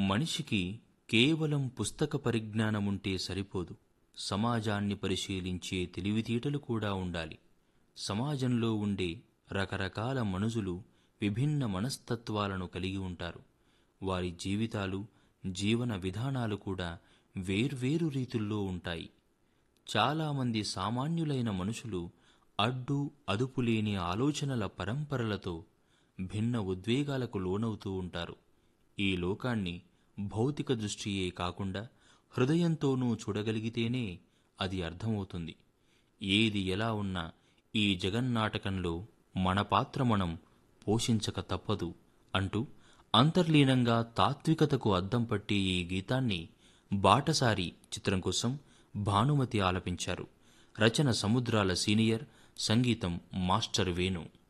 మనిషికి కేవలం పుస్తక పరిజ్ఞానముంటే సరిపోదు సమాజాన్ని పరిశీలించే తెలివితేటలు కూడా ఉండాలి సమాజంలో ఉండే రకరకాల మనుషులు విభిన్న మనస్తత్వాలను కలిగి ఉంటారు వారి జీవితాలు జీవన విధానాలు కూడా వేర్వేరు రీతుల్లో ఉంటాయి చాలామంది సామాన్యులైన మనుషులు అడ్డు అదుపులేని ఆలోచనల పరంపరలతో భిన్న ఉద్వేగాలకు లోనవుతూ ఉంటారు ఈ లోకాన్ని భౌతిక దృష్టియే కాకుండా హృదయంతోనూ చూడగలిగితేనే అది అర్థమవుతుంది ఏది ఎలా ఉన్నా ఈ జగన్నాటకంలో మన పాత్ర మనం పోషించక తప్పదు అంటూ అంతర్లీనంగా తాత్వికతకు అద్దం పట్టే ఈ గీతాన్ని బాటసారి చిత్రం కోసం భానుమతి ఆలపించారు రచన సముద్రాల సీనియర్ సంగీతం మాస్టర్ వేణు